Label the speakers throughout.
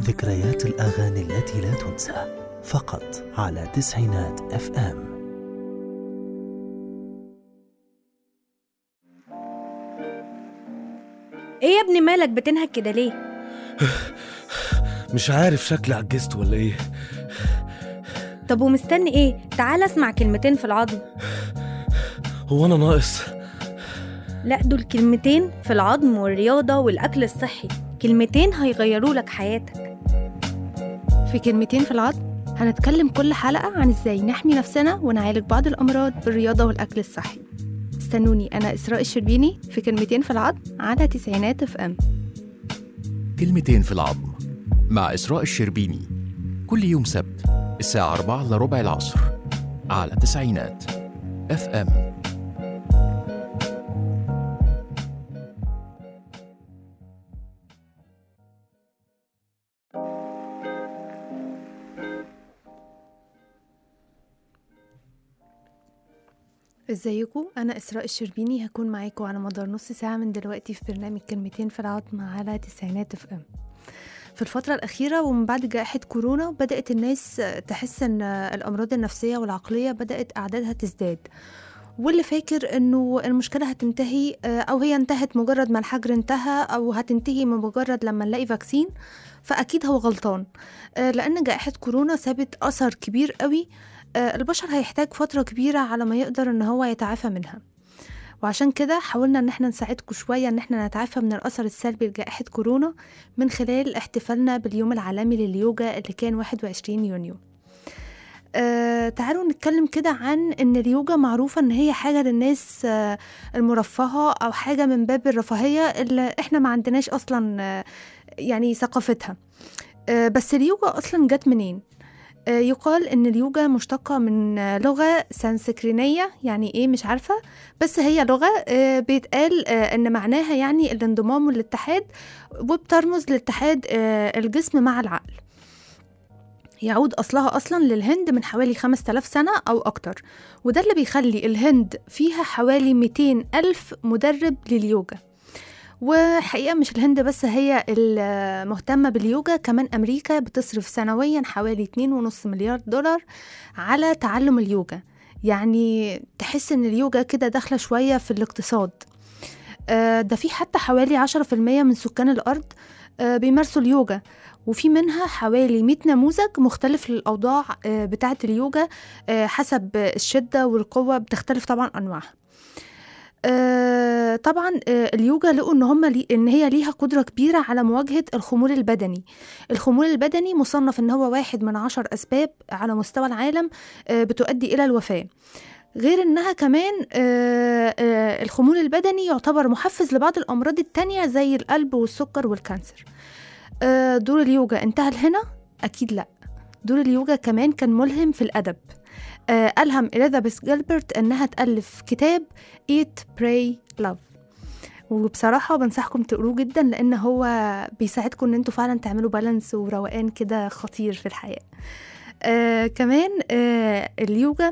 Speaker 1: ذكريات الأغاني التي لا تنسى فقط على تسعينات اف ام
Speaker 2: ايه يا ابني مالك بتنهك كده ليه
Speaker 3: مش عارف شكلي عجزت ولا ايه
Speaker 2: طب ومستني ايه تعال اسمع كلمتين في العظم
Speaker 3: هو انا ناقص
Speaker 2: لا دول كلمتين في العظم والرياضة والأكل الصحي كلمتين هيغيروا لك حياتك
Speaker 4: في كلمتين في العظم هنتكلم كل حلقة عن ازاي نحمي نفسنا ونعالج بعض الأمراض بالرياضة والأكل الصحي استنوني أنا إسراء الشربيني في كلمتين في العظم على تسعينات اف ام
Speaker 5: كلمتين في العظم مع إسراء الشربيني كل يوم سبت الساعة 4 إلا ربع العصر على تسعينات اف ام
Speaker 4: ازيكم أنا إسراء الشربيني هكون معاكم على مدار نص ساعة من دلوقتي في برنامج كلمتين في العظم على تسعينات اف ام في الفترة الأخيرة ومن بعد جائحة كورونا بدأت الناس تحس إن الأمراض النفسية والعقلية بدأت أعدادها تزداد واللي فاكر انه المشكله هتنتهي آه، او هي انتهت مجرد ما الحجر انتهى او هتنتهي من مجرد لما نلاقي فاكسين فاكيد هو غلطان آه، لان جائحه كورونا سابت اثر كبير قوي آه، البشر هيحتاج فتره كبيره على ما يقدر ان هو يتعافى منها وعشان كده حاولنا ان احنا نساعدكم شويه ان احنا نتعافى من الاثر السلبي لجائحه كورونا من خلال احتفالنا باليوم العالمي لليوجا اللي كان 21 يونيو آه، تعالوا نتكلم كده عن ان اليوجا معروفة ان هي حاجة للناس آه، المرفهة او حاجة من باب الرفاهية اللي احنا ما عندناش اصلا آه، يعني ثقافتها آه، بس اليوجا اصلا جت منين آه، يقال ان اليوجا مشتقة من آه، لغة سانسكرينية يعني ايه مش عارفة بس هي لغة آه، بيتقال آه، ان معناها يعني الانضمام والاتحاد وبترمز لاتحاد آه، الجسم مع العقل يعود أصلها أصلا للهند من حوالي 5000 سنة أو أكتر وده اللي بيخلي الهند فيها حوالي 200 ألف مدرب لليوجا وحقيقة مش الهند بس هي المهتمة باليوجا كمان أمريكا بتصرف سنويا حوالي 2.5 مليار دولار على تعلم اليوجا يعني تحس إن اليوجا كده داخلة شوية في الاقتصاد آه، ده في حتى حوالي 10% من سكان الأرض آه، بيمارسوا اليوجا وفي منها حوالي 100 نموذج مختلف للأوضاع آه، بتاعة اليوجا آه، حسب الشدة والقوة بتختلف طبعا أنواعها آه، طبعا آه، اليوجا لقوا ان هم لي ان هي ليها قدره كبيره على مواجهه الخمول البدني الخمول البدني مصنف ان هو واحد من عشر اسباب على مستوى العالم آه، بتؤدي الى الوفاه غير انها كمان آه، آه، الخمول البدني يعتبر محفز لبعض الامراض التانية زي القلب والسكر والكانسر آه، دور اليوجا انتهى لهنا اكيد لا دور اليوجا كمان كان ملهم في الادب آه، ألهم إليزابيث جيلبرت إنها تألف كتاب Eat Pray Love وبصراحة بنصحكم تقروه جدا لأن هو بيساعدكم إن انتوا فعلا تعملوا بالانس وروقان كده خطير في الحياة آه كمان آه اليوجا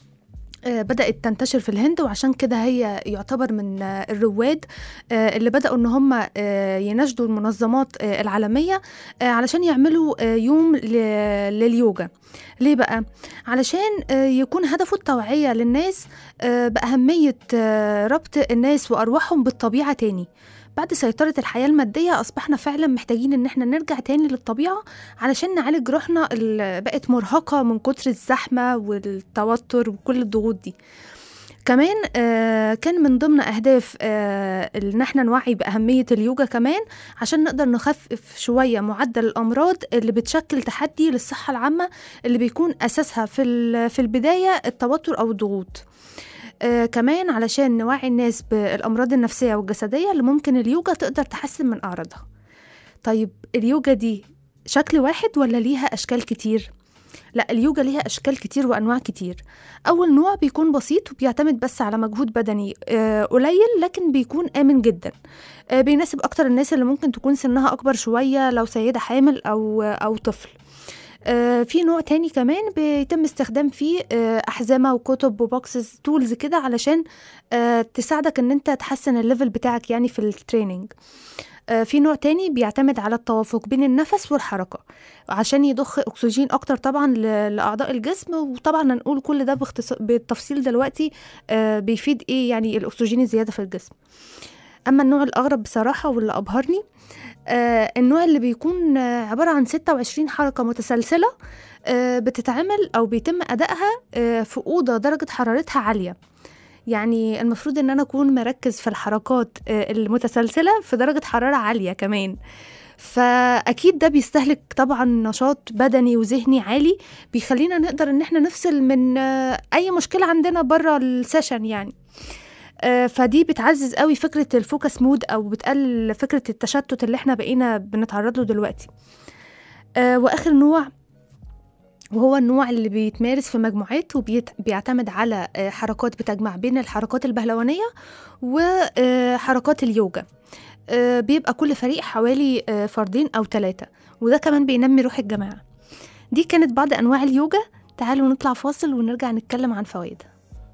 Speaker 4: آه، بدأت تنتشر في الهند وعشان كده هي يعتبر من آه، الرواد آه، اللي بدأوا ان هم آه، يناشدوا المنظمات آه، العالمية آه، علشان يعملوا آه، يوم ل- لليوجا ليه بقى؟ علشان آه، يكون هدفه التوعية للناس آه، بأهمية آه، ربط الناس وأرواحهم بالطبيعة تاني بعد سيطرة الحياة المادية أصبحنا فعلا محتاجين إن احنا نرجع تاني للطبيعة علشان نعالج روحنا اللي بقت مرهقة من كتر الزحمة والتوتر وكل الضغوط دي كمان آه كان من ضمن أهداف آه إن احنا نوعي بأهمية اليوجا كمان عشان نقدر نخفف شوية معدل الأمراض اللي بتشكل تحدي للصحة العامة اللي بيكون أساسها في, ال- في البداية التوتر أو الضغوط آه كمان علشان نوعي الناس بالأمراض النفسية والجسدية اللي ممكن اليوجا تقدر تحسن من أعراضها طيب اليوجا دي شكل واحد ولا ليها أشكال كتير؟ لا اليوجا ليها أشكال كتير وأنواع كتير أول نوع بيكون بسيط وبيعتمد بس على مجهود بدني آه، قليل لكن بيكون آمن جدا آه، بيناسب أكتر الناس اللي ممكن تكون سنها أكبر شوية لو سيدة حامل أو أو طفل آه، في نوع تاني كمان بيتم استخدام فيه آه، أحزمة وكتب وبوكسز تولز كده علشان آه، تساعدك إن أنت تحسن الليفل بتاعك يعني في التريننج آه، في نوع تاني بيعتمد على التوافق بين النفس والحركة عشان يضخ أكسجين أكتر طبعا ل- لأعضاء الجسم وطبعا هنقول كل ده باختص- بالتفصيل دلوقتي آه، بيفيد إيه يعني الأكسجين الزيادة في الجسم أما النوع الأغرب بصراحة واللي أبهرني آه، النوع اللي بيكون آه، عبارة عن 26 حركة متسلسلة آه، بتتعمل أو بيتم أدائها آه، في أوضة درجة حرارتها عالية يعني المفروض ان انا اكون مركز في الحركات آه، المتسلسله في درجه حراره عاليه كمان فاكيد ده بيستهلك طبعا نشاط بدني وذهني عالي بيخلينا نقدر ان احنا نفصل من آه، اي مشكله عندنا بره السيشن يعني آه، فدي بتعزز قوي فكره الفوكس مود او بتقلل فكره التشتت اللي احنا بقينا بنتعرض له دلوقتي آه، واخر نوع وهو النوع اللي بيتمارس في مجموعات وبيعتمد على آه، حركات بتجمع بين الحركات البهلوانية وحركات اليوجا آه، بيبقى كل فريق حوالي آه، فردين أو ثلاثة وده كمان بينمي روح الجماعة دي كانت بعض أنواع اليوجا تعالوا نطلع فاصل ونرجع نتكلم عن فوائدها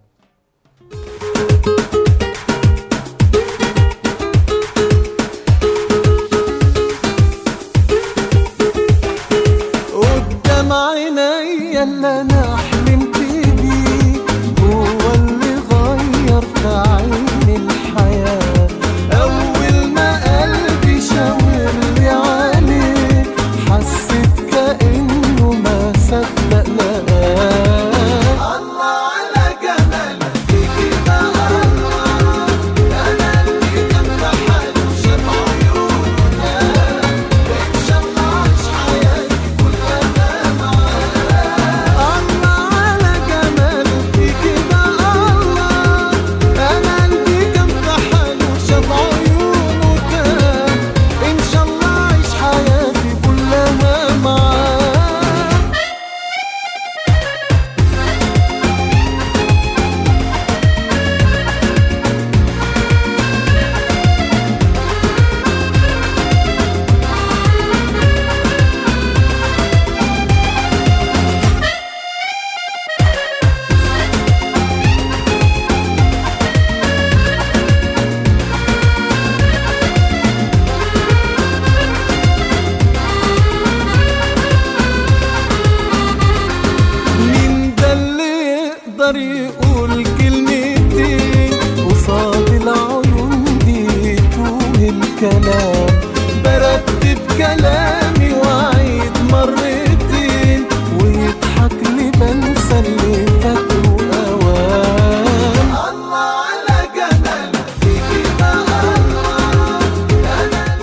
Speaker 6: قدام عينيا اللي انا حلمت بيه هو اللي غير في عيني الحياة اول ما قلبي شاور لي عليه حسيت كأنه ما صدق لقاه الله على جمالك فيكي ده الله انا اللي كان في حاله شاف عيونه ده ان شاء الله عيش حياتي كلها معاه الله على جمال فيكي ده الله انا قلبي كان في حاله شاف عيونه ده ان شاء الله عيش حياتي كلها معاه مين ده اللي يقدر يقول كلمتين قصاد العيون دي توه الكلام برتب كلامي واعيد مرتين ويضحك لي بنسى اللي فات اوام الله على جمالك فيكي ده الله انا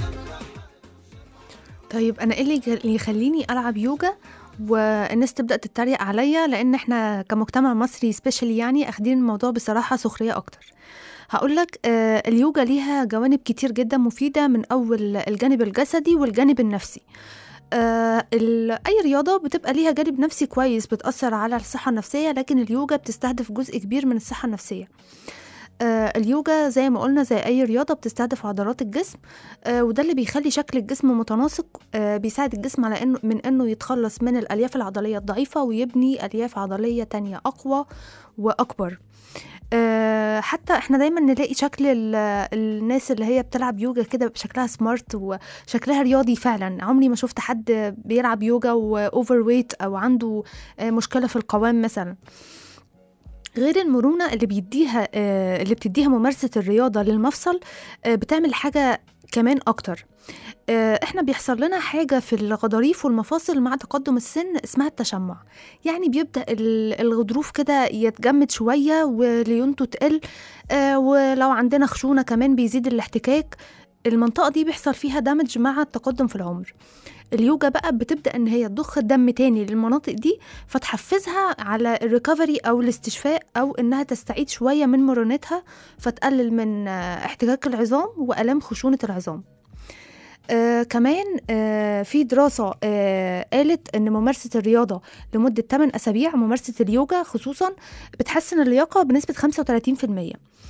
Speaker 4: طيب انا ايه اللي يج- اللي يخليني العب يوجا والناس تبدا تتريق عليا لان احنا كمجتمع مصري سبيشالي يعني اخدين الموضوع بصراحه سخريه اكتر هقول لك آه اليوجا ليها جوانب كتير جدا مفيده من اول الجانب الجسدي والجانب النفسي آه ال- اي رياضه بتبقى ليها جانب نفسي كويس بتاثر على الصحه النفسيه لكن اليوجا بتستهدف جزء كبير من الصحه النفسيه آه اليوجا زي ما قلنا زي اي رياضه بتستهدف عضلات الجسم آه وده اللي بيخلي شكل الجسم متناسق آه بيساعد الجسم على انه من انه يتخلص من الالياف العضليه الضعيفه ويبني الياف عضليه تانية اقوى واكبر آه، حتى احنا دايما نلاقي شكل ال- الناس اللي هي بتلعب يوجا كده بشكلها سمارت وشكلها رياضي فعلا عمري ما شفت حد بيلعب يوجا واوفر ويت او عنده آه، مشكله في القوام مثلا غير المرونه اللي بيديها آه، اللي بتديها ممارسه الرياضه للمفصل آه، بتعمل حاجه كمان اكتر آه، احنا بيحصل لنا حاجه في الغضاريف والمفاصل مع تقدم السن اسمها التشمع يعني بيبدا ال- الغضروف كده يتجمد شويه وليونته تقل آه، ولو عندنا خشونه كمان بيزيد الاحتكاك المنطقه دي بيحصل فيها دامج مع التقدم في العمر اليوجا بقى بتبدا ان هي تضخ الدم تاني للمناطق دي فتحفزها على الريكفري او الاستشفاء او انها تستعيد شويه من مرونتها فتقلل من آه، احتكاك العظام والام خشونه العظام آه كمان آه في دراسة آه قالت إن ممارسة الرياضة لمدة 8 أسابيع ممارسة اليوجا خصوصا بتحسن اللياقة بنسبة 35%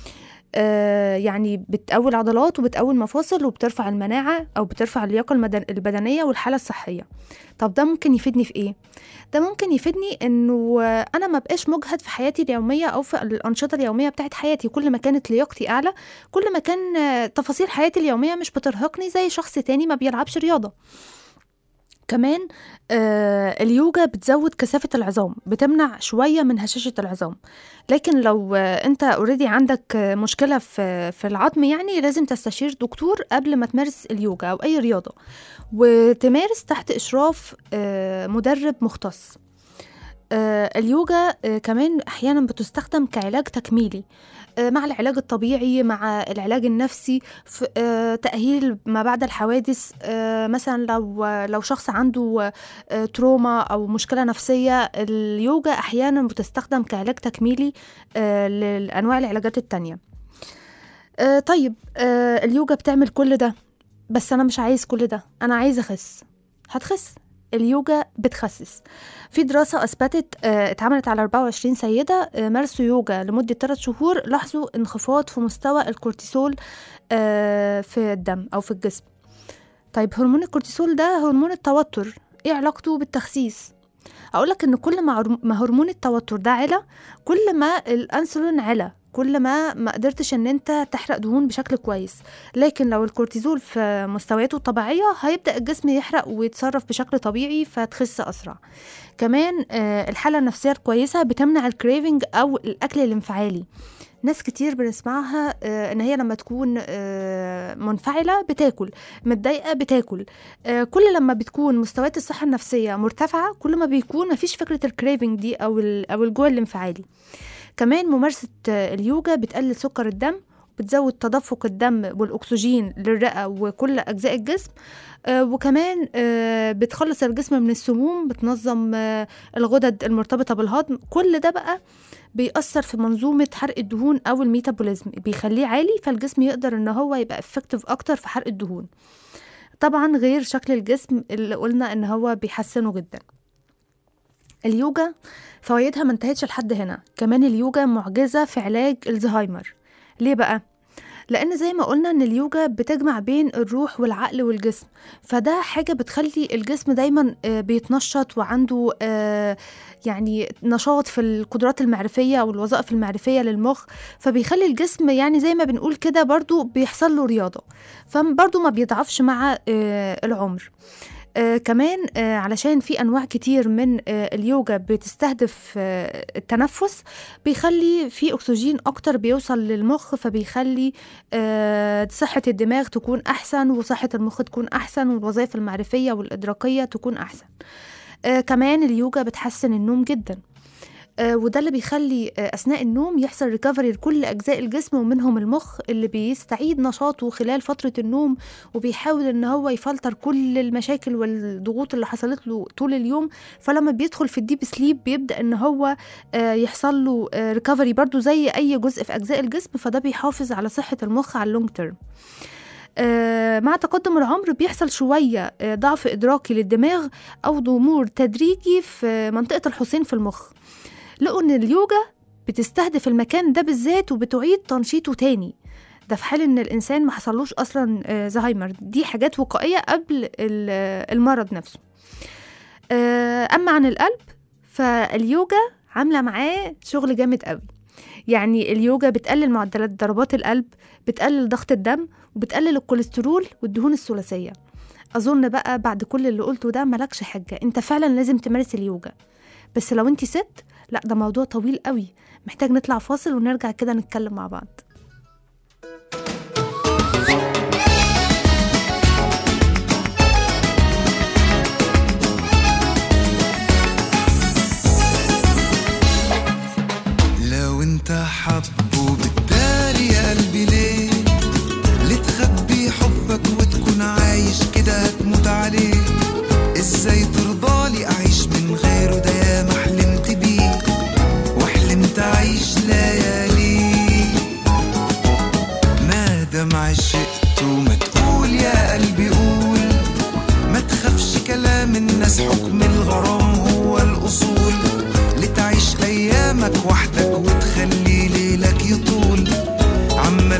Speaker 4: آه، يعني بتقوي العضلات وبتقوي المفاصل وبترفع المناعة أو بترفع اللياقة المدن- البدنية والحالة الصحية طب ده ممكن يفيدني في إيه؟ ده ممكن يفيدني إنه آه، أنا ما بقاش مجهد في حياتي اليومية أو في الأنشطة اليومية بتاعت حياتي كل ما كانت لياقتي أعلى كل ما كان آه، تفاصيل حياتي اليومية مش بترهقني زي شخص تاني ما بيلعبش رياضة كمان آه اليوجا بتزود كثافة العظام بتمنع شوية من هشاشة العظام لكن لو آه انت اوريدي عندك آه مشكلة في في العظم يعني لازم تستشير دكتور قبل ما تمارس اليوجا أو أي رياضة وتمارس تحت إشراف آه مدرب مختص آه اليوجا آه كمان أحيانا بتستخدم كعلاج تكميلي آه مع العلاج الطبيعي مع العلاج النفسي في آه تأهيل ما بعد الحوادث آه مثلا لو لو شخص عنده آه تروما أو مشكلة نفسية اليوجا أحيانا بتستخدم كعلاج تكميلي آه لأنواع العلاجات التانية آه طيب آه اليوجا بتعمل كل ده بس أنا مش عايز كل ده أنا عايز أخس هتخس اليوجا بتخسس في دراسة أثبتت آه، اتعملت على 24 سيدة آه، مارسوا يوجا لمدة 3 شهور لاحظوا انخفاض في مستوى الكورتيسول آه، في الدم أو في الجسم طيب هرمون الكورتيسول ده هرمون التوتر ايه علاقته بالتخسيس اقولك ان كل ما هرم- ما هرمون التوتر ده علا كل ما الانسولين علا كل ما ما قدرتش ان انت تحرق دهون بشكل كويس لكن لو الكورتيزول في مستوياته الطبيعيه هيبدا الجسم يحرق ويتصرف بشكل طبيعي فتخس اسرع كمان آه، الحاله النفسيه الكويسه بتمنع الكريفنج او الاكل الانفعالي ناس كتير بنسمعها آه، ان هي لما تكون آه، منفعله بتاكل متضايقه بتاكل آه، كل لما بتكون مستويات الصحه النفسيه مرتفعه كل ما بيكون مفيش فكره الكريفنج دي او ال- او الجوع الانفعالي كمان ممارسه آه، اليوجا بتقلل سكر الدم بتزود تدفق الدم والاكسجين للرئه وكل اجزاء الجسم آه، وكمان آه، بتخلص الجسم من السموم بتنظم آه، الغدد المرتبطه بالهضم كل ده بقى بيأثر في منظومة حرق الدهون أو الميتابوليزم بيخليه عالي فالجسم يقدر إن هو يبقى افكتيف أكتر في حرق الدهون طبعا غير شكل الجسم اللي قلنا إن هو بيحسنه جدا اليوجا فوائدها ما انتهتش لحد هنا كمان اليوجا معجزة في علاج الزهايمر ليه بقى؟ لأن زي ما قلنا إن اليوجا بتجمع بين الروح والعقل والجسم فده حاجة بتخلي الجسم دايما آه، بيتنشط وعنده آه، يعني نشاط في القدرات المعرفية أو الوظائف المعرفية للمخ فبيخلي الجسم يعني زي ما بنقول كده برضو بيحصل له رياضة فبرضو ما بيضعفش مع آه، العمر آه كمان آه علشان في انواع كتير من آه اليوجا بتستهدف آه التنفس بيخلي في اكسجين اكتر بيوصل للمخ فبيخلي آه صحة الدماغ تكون احسن وصحة المخ تكون احسن والوظائف المعرفية والادراكية تكون احسن آه كمان اليوجا بتحسن النوم جدا آه وده اللي بيخلي آه اثناء النوم يحصل ريكفري لكل اجزاء الجسم ومنهم المخ اللي بيستعيد نشاطه خلال فتره النوم وبيحاول ان هو يفلتر كل المشاكل والضغوط اللي حصلت له طول اليوم فلما بيدخل في الديب سليب بيبدا ان هو آه يحصل له ريكفري برضو زي اي جزء في اجزاء الجسم فده بيحافظ على صحه المخ على اللونج تيرم آه، مع تقدم العمر بيحصل شوية آه، ضعف إدراكي للدماغ أو ضمور تدريجي في منطقة الحسين في المخ لقوا إن اليوجا بتستهدف المكان ده بالذات وبتعيد تنشيطه تاني ده في حال إن الإنسان ما حصلوش أصلا آه، زهايمر دي حاجات وقائية قبل ال- آه، المرض نفسه آه، أما عن القلب فاليوجا عاملة معاه شغل جامد قوي يعني اليوجا بتقلل معدلات ضربات القلب بتقلل ضغط الدم وبتقلل الكوليسترول والدهون الثلاثية أظن بقى بعد كل اللي قلته ده ملكش حاجة أنت فعلا لازم تمارس اليوجا بس لو أنت ست لا ده موضوع طويل قوي محتاج نطلع فاصل ونرجع كده نتكلم مع بعض
Speaker 7: لو انت حبه بالتالي يا قلبي ليه لتخبي حبك وتكون عايش كده هتموت عليه ازاي ترضالي اعيش من غيره ده يا ما حلمت بيه وحلمت اعيش ليالي ما دام عشقت وما تقول يا قلبي قول ما تخافش كلام الناس حكم الغرام هو الأصول لتعيش أيامك وحدك وتخلي ليلك يطول عم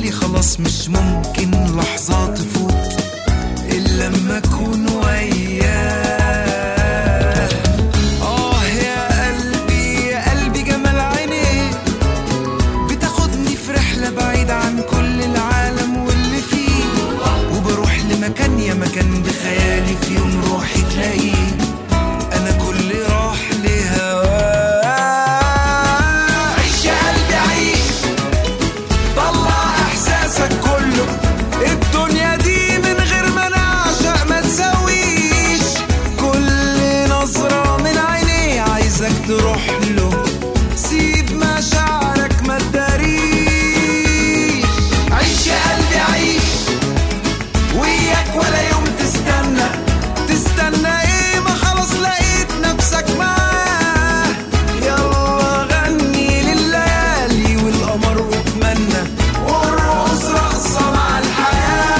Speaker 7: بالي خلاص مش ممكن لحظة تفوت إلا لما أكون وياه آه يا قلبي يا قلبي جمال عينيك بتاخدني في رحلة بعيدة عن كل العالم واللي فيه وبروح لمكان يا مكان بخيالي في يوم روحي تلاقيه أنا كل راح لهواه عيش يا قلبي عيش طلع إحساسك كله الدنيا دي من غير ما نعشق ما تسويش كل نظرة من عينيه عايزك تروح له سيب مشاعرك ما تداريش عيش يا قلبي عيش وياك ولا يوم تستنى تستنى ايه ما خلاص لقيت نفسك معاه يلا غني لليالي والقمر واتمنى وارقص رقصة مع الحياة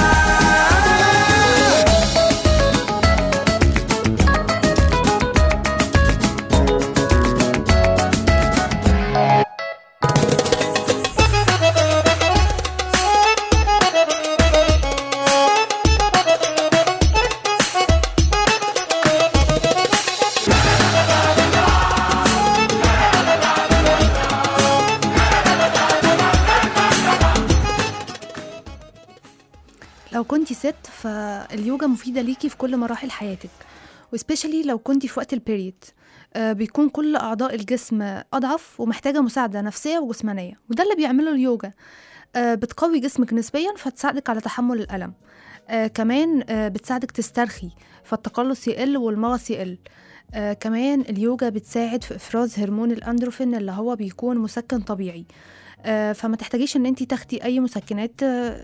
Speaker 4: لو كنتي ست فاليوجا مفيدة ليكي في كل مراحل حياتك وسبيشالي لو كنتي في وقت البيريد آه، بيكون كل أعضاء الجسم أضعف ومحتاجة مساعدة نفسية وجسمانية وده اللي بيعمله اليوجا آه، بتقوي جسمك نسبيا فتساعدك على تحمل الألم آه، كمان آه، بتساعدك تسترخي فالتقلص يقل والمغص يقل آه، كمان اليوجا بتساعد في إفراز هرمون الأندروفين اللي هو بيكون مسكن طبيعي آه، فما تحتاجيش ان انت تاخدي اي مسكنات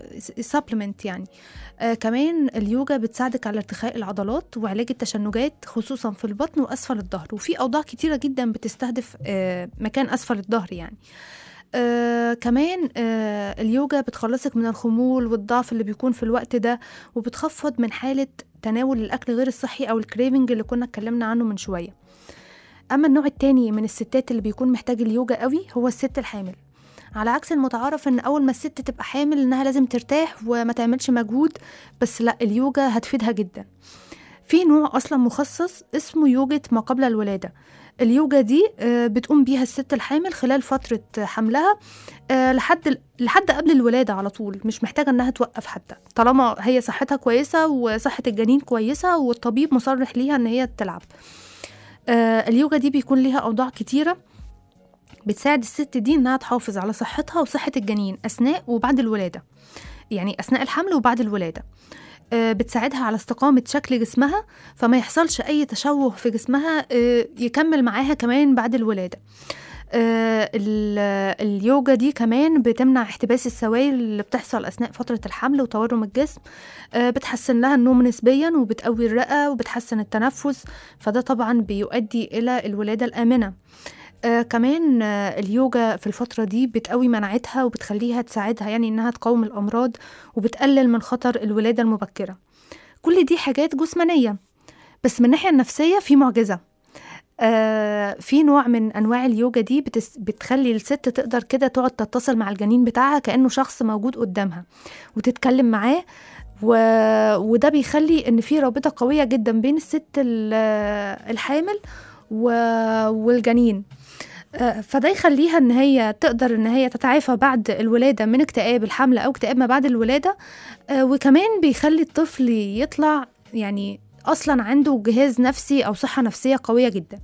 Speaker 4: سبلمنت يعني آه كمان اليوجا بتساعدك على ارتخاء العضلات وعلاج التشنجات خصوصا في البطن واسفل الظهر وفي اوضاع كتيره جدا بتستهدف آه مكان اسفل الظهر يعني آه كمان آه اليوجا بتخلصك من الخمول والضعف اللي بيكون في الوقت ده وبتخفض من حالة تناول الأكل غير الصحي أو الكريفنج اللي كنا اتكلمنا عنه من شوية أما النوع التاني من الستات اللي بيكون محتاج اليوجا قوي هو الست الحامل على عكس المتعارف ان اول ما الست تبقى حامل انها لازم ترتاح وما تعملش مجهود بس لا اليوجا هتفيدها جدا في نوع اصلا مخصص اسمه يوجة ما قبل الولادة اليوجا دي آه، بتقوم بيها الست الحامل خلال فترة حملها آه، لحد لحد قبل الولادة على طول مش محتاجة انها توقف حتى طالما هي صحتها كويسة وصحة الجنين كويسة والطبيب مصرح ليها ان هي تلعب آه، اليوجا دي بيكون ليها اوضاع كتيرة بتساعد الست دي انها تحافظ على صحتها وصحة الجنين اثناء وبعد الولادة يعني اثناء الحمل وبعد الولادة آه، بتساعدها على استقامة شكل جسمها فما يحصلش أي تشوه في جسمها آه، يكمل معاها كمان بعد الولادة آه، ال- اليوجا دي كمان بتمنع احتباس السوائل اللي بتحصل أثناء فترة الحمل وتورم الجسم آه، بتحسن لها النوم نسبيا وبتقوي الرئة وبتحسن التنفس فده طبعا بيؤدي إلى الولادة الآمنة آه كمان آه اليوجا في الفترة دي بتقوي مناعتها وبتخليها تساعدها يعني إنها تقاوم الأمراض وبتقلل من خطر الولادة المبكرة كل دي حاجات جسمانية بس من الناحية النفسية في معجزة آه في نوع من أنواع اليوجا دي بتس بتخلي الست تقدر كده تقعد تتصل مع الجنين بتاعها كأنه شخص موجود قدامها وتتكلم معاه و... وده بيخلي ان في رابطه قويه جدا بين الست ال- الحامل و... والجنين آه، فده يخليها ان هي تقدر ان هي تتعافى بعد الولاده من اكتئاب الحمل او اكتئاب ما بعد الولاده آه، وكمان بيخلي الطفل يطلع يعني اصلا عنده جهاز نفسي او صحه نفسيه قويه جدا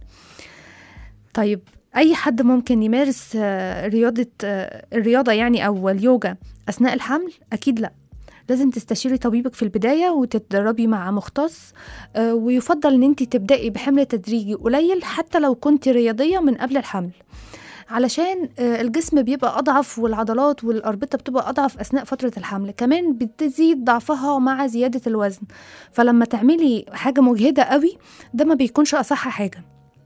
Speaker 4: طيب اي حد ممكن يمارس آه، رياضه آه، الرياضه يعني او اليوجا اثناء الحمل اكيد لا لازم تستشيري طبيبك في البداية وتتدربي مع مختص آه، ويفضل ان انت تبدأي بحمل تدريجي قليل حتى لو كنت رياضية من قبل الحمل علشان آه، الجسم بيبقى أضعف والعضلات والأربطة بتبقى أضعف أثناء فترة الحمل كمان بتزيد ضعفها مع زيادة الوزن فلما تعملي حاجة مجهدة قوي ده ما بيكونش أصح حاجة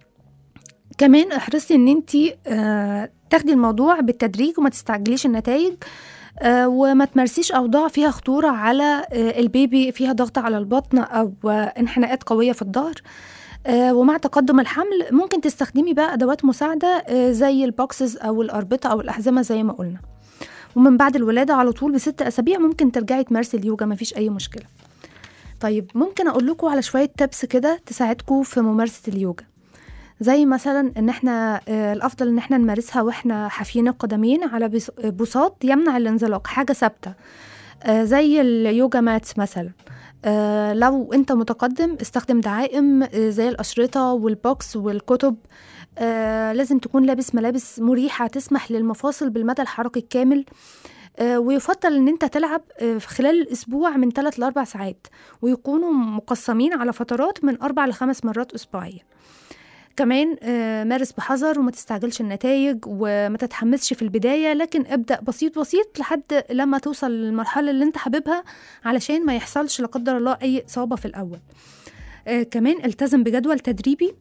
Speaker 4: كمان احرصي ان انت تاخدي الموضوع بالتدريج وما تستعجليش النتائج آه، وما تمارسيش اوضاع فيها خطوره على آه، البيبي فيها ضغط على البطن او آه، انحناءات قويه في الظهر آه، ومع تقدم الحمل ممكن تستخدمي بقى ادوات مساعده آه، زي البوكسز او الاربطه او الاحزمه زي ما قلنا ومن بعد الولادة على طول بست أسابيع ممكن ترجعي تمارسي اليوجا مفيش أي مشكلة طيب ممكن أقول لكم على شوية تبس كده تساعدكم في ممارسة اليوجا زي مثلا ان احنا آه، الافضل ان احنا نمارسها واحنا حافيين القدمين على بس- بساط يمنع الانزلاق حاجه ثابته آه، زي اليوجا ماتس مثلا آه، لو انت متقدم استخدم دعائم آه، زي الاشرطه والبوكس والكتب آه، لازم تكون لابس ملابس مريحه تسمح للمفاصل بالمدى الحركي الكامل آه، ويفضل ان انت تلعب آه، في خلال الاسبوع من 3 ل 4 ساعات ويكونوا مقسمين على فترات من 4 ل 5 مرات اسبوعيا كمان آه، مارس بحذر وما تستعجلش النتائج وما تتحمسش في البداية لكن ابدأ بسيط بسيط لحد لما توصل للمرحلة اللي انت حاببها علشان ما يحصلش لا قدر الله أي إصابة في الأول آه، كمان التزم بجدول تدريبي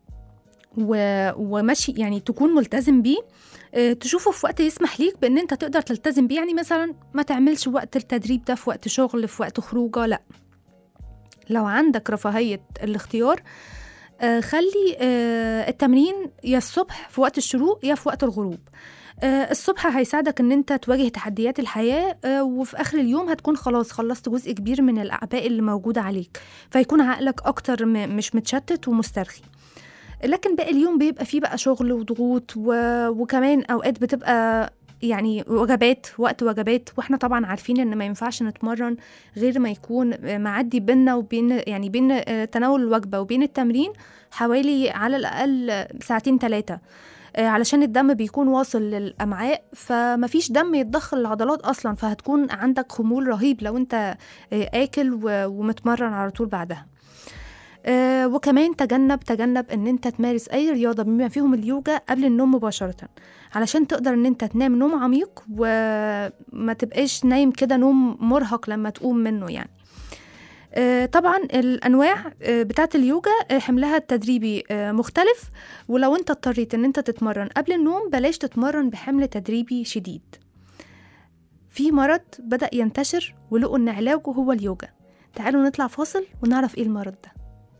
Speaker 4: و- ومشي يعني تكون ملتزم بيه آه، تشوفه في وقت يسمح ليك بان انت تقدر تلتزم بيه يعني مثلا ما تعملش وقت التدريب ده في وقت شغل في وقت خروجه لا لو عندك رفاهية الاختيار آه، خلي آه، التمرين يا الصبح في وقت الشروق يا في وقت الغروب آه، الصبح هيساعدك ان انت تواجه تحديات الحياة آه، وفي اخر اليوم هتكون خلاص خلصت جزء كبير من الاعباء اللي موجودة عليك فيكون عقلك اكتر م- مش متشتت ومسترخي لكن باقي اليوم بيبقى فيه بقى شغل وضغوط و... وكمان اوقات بتبقى يعني وجبات وقت وجبات واحنا طبعا عارفين ان ما ينفعش نتمرن غير ما يكون معدي بينا وبين يعني بين آه، تناول الوجبه وبين التمرين حوالي على الاقل ساعتين ثلاثه علشان الدم بيكون واصل للامعاء فمفيش دم يتضخ للعضلات اصلا فهتكون عندك خمول رهيب لو انت آه، اكل و- ومتمرن على طول بعدها آه، وكمان تجنب تجنب ان انت تمارس اي رياضه بما فيهم اليوجا قبل النوم مباشره علشان تقدر ان انت تنام نوم عميق وما تبقاش نايم كده نوم مرهق لما تقوم منه يعني آه، طبعا الانواع آه، بتاعه اليوجا آه، حملها التدريبي آه، مختلف ولو انت اضطريت ان انت تتمرن قبل النوم بلاش تتمرن بحمل تدريبي شديد في مرض بدأ ينتشر ولقوا ان علاجه هو اليوجا تعالوا نطلع فاصل ونعرف ايه المرض ده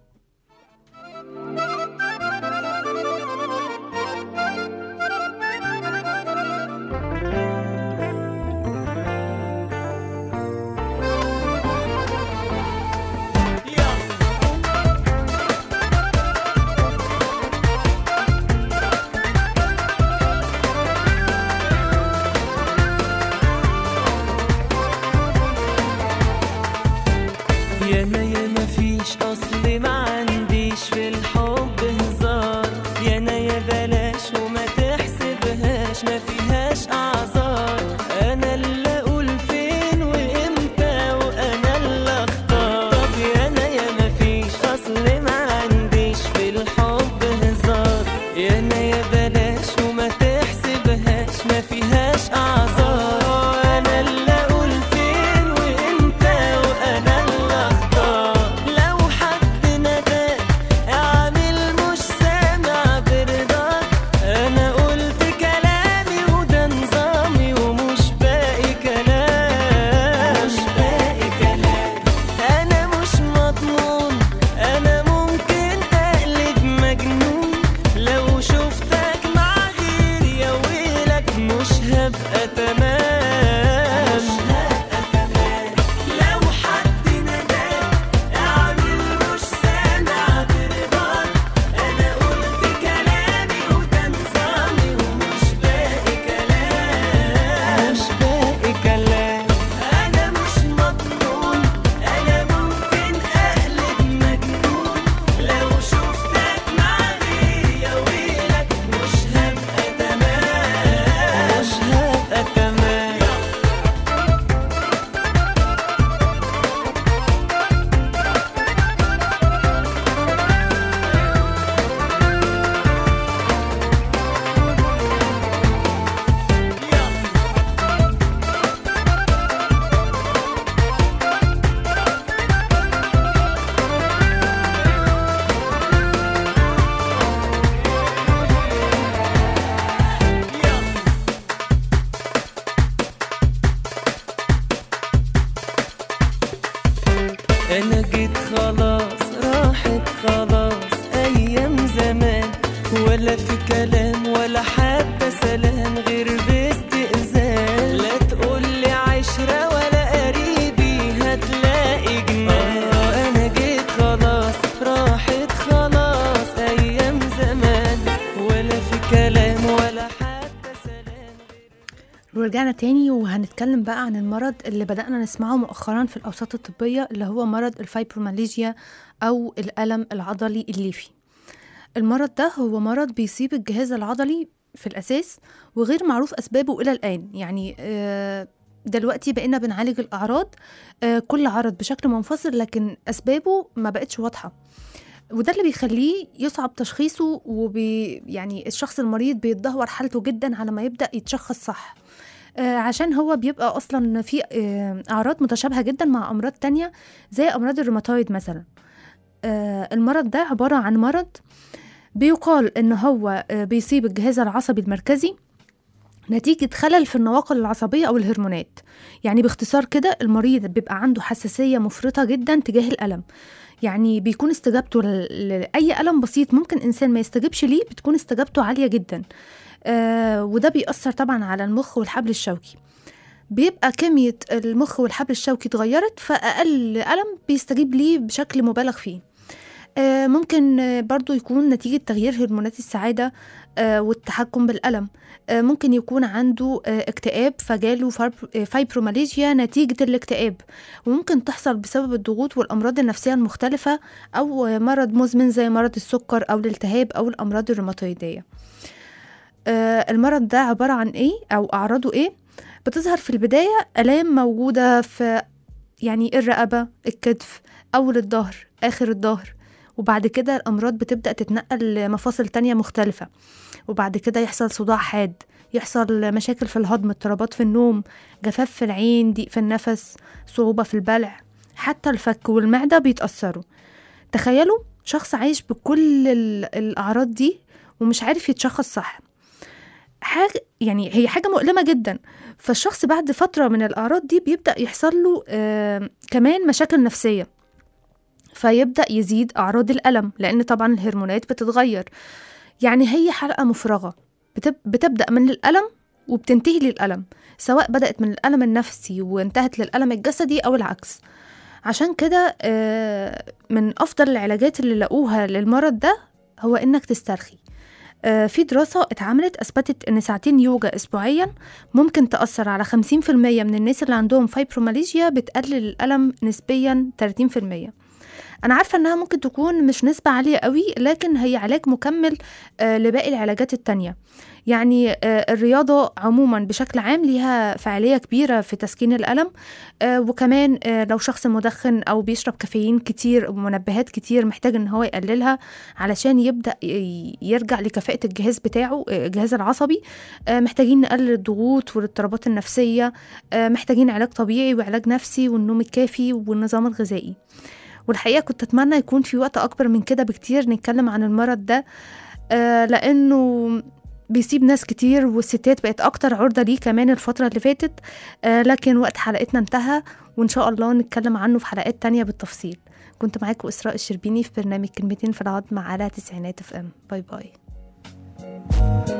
Speaker 8: يانا يا ما فيش اصل ما عنديش في الحب هزار يانا يا بلاش وما تحسبهاش ما فيهاش اعذار انا اللي اقول فين وامتى وانا اللي اختار طب يانا يا ما فيش اصل ما عنديش في الحب هزار يانا يا بلاش وما تحسبهاش ما فيهاش اعذار انا اللي اقول فين وامتى وانا اللي اختار لو حد نداك اعمل مش سامع برضاك انا قلت كلامي وده نظامي ومش باقي كلام مش باقي كلام انا مش مضمون انا ممكن اقلب مجنون لو شفتك مع غيري يا ويلك مش هبقى تمام مش هبقى تمام لو حد نداك اعمل مش سامع برضاك انا قلت كلامي وده نظامي ومش باقي كلام مش باقي كلام انا مش مضمون انا ممكن اقلب مجنون لو شفتك مع غيري يا ويلك مش هبقى تمام مش هبقى تمام انا جيت خلاص راحت خلاص ايام زمان ولا في كلام ولا حتى سلام غير باستئذان لا
Speaker 4: ورجعنا تاني وهنتكلم بقى عن المرض اللي بدأنا نسمعه مؤخرا في الأوساط الطبية اللي هو مرض الفايبروماليجيا أو الألم العضلي الليفي المرض ده هو مرض بيصيب الجهاز العضلي في الأساس وغير معروف أسبابه إلى الآن يعني آه، دلوقتي بقينا بنعالج الأعراض آه، كل عرض بشكل منفصل لكن أسبابه ما بقتش واضحة وده اللي بيخليه يصعب تشخيصه وبي يعني الشخص المريض بيتدهور حالته جدا على ما يبدأ يتشخص صح آه، عشان هو بيبقى اصلا في آه، اعراض متشابهه جدا مع امراض تانية زي امراض الروماتويد مثلا آه، المرض ده عباره عن مرض بيقال ان هو آه، بيصيب الجهاز العصبي المركزي نتيجة خلل في النواقل العصبية أو الهرمونات يعني باختصار كده المريض بيبقى عنده حساسية مفرطة جدا تجاه الألم يعني بيكون استجابته ل- لأي ألم بسيط ممكن إنسان ما يستجبش ليه بتكون استجابته عالية جدا آه وده بيأثر طبعا على المخ والحبل الشوكي بيبقى كمية المخ والحبل الشوكي اتغيرت فأقل ألم بيستجيب ليه بشكل مبالغ فيه آه ممكن آه، برضو يكون نتيجة تغيير هرمونات السعادة آه والتحكم بالألم آه ممكن يكون عنده آه اكتئاب فجاله فارب- آه، فايبروماليجيا نتيجة الاكتئاب وممكن تحصل بسبب الضغوط والأمراض النفسية المختلفة أو آه، مرض مزمن زي مرض السكر أو الالتهاب أو الأمراض الروماتويدية آه، المرض ده عبارة عن ايه او اعراضه ايه بتظهر في البداية الام موجودة في يعني الرقبة الكتف اول الظهر اخر الظهر وبعد كده الامراض بتبدأ تتنقل لمفاصل تانية مختلفة وبعد كده يحصل صداع حاد يحصل مشاكل في الهضم اضطرابات في النوم جفاف في العين ضيق في النفس صعوبة في البلع حتى الفك والمعدة بيتأثروا تخيلوا شخص عايش بكل ال- الأعراض دي ومش عارف يتشخص صح حاجة يعني هي حاجة مؤلمة جدا فالشخص بعد فترة من الأعراض دي بيبدأ يحصل له آه كمان مشاكل نفسية فيبدأ يزيد أعراض الألم لأن طبعا الهرمونات بتتغير يعني هي حلقة مفرغة بتب بتبدأ من الألم وبتنتهي للألم سواء بدأت من الألم النفسي وانتهت للألم الجسدي أو العكس عشان كده آه، من أفضل العلاجات اللي لقوها للمرض ده هو إنك تسترخي آه، في دراسة اتعملت أثبتت إن ساعتين يوجا أسبوعيا ممكن تأثر على 50% من الناس اللي عندهم فايبروماليجيا بتقلل الألم نسبيا 30% أنا عارفة إنها ممكن تكون مش نسبة عالية قوي لكن هي علاج مكمل آه، لباقي العلاجات التانية يعني آه، الرياضة عموما بشكل عام ليها فعالية كبيرة في تسكين الألم آه، وكمان آه، لو شخص مدخن أو بيشرب كافيين كتير ومنبهات كتير محتاج إن هو يقللها علشان يبدأ ي- يرجع لكفاءة الجهاز بتاعه آه، الجهاز العصبي آه، محتاجين نقلل الضغوط والاضطرابات النفسية آه، محتاجين علاج طبيعي وعلاج نفسي والنوم الكافي والنظام الغذائي والحقيقة كنت أتمنى يكون في وقت أكبر من كده بكتير نتكلم عن المرض ده آه، لأنه بيسيب ناس كتير والستات بقت أكتر عرضة ليه كمان الفترة اللي فاتت آه، لكن وقت حلقتنا انتهى وإن شاء الله نتكلم عنه في حلقات تانية بالتفصيل كنت معاكم إسراء الشربيني في برنامج كلمتين في العظم على تسعينات اف ام باي باي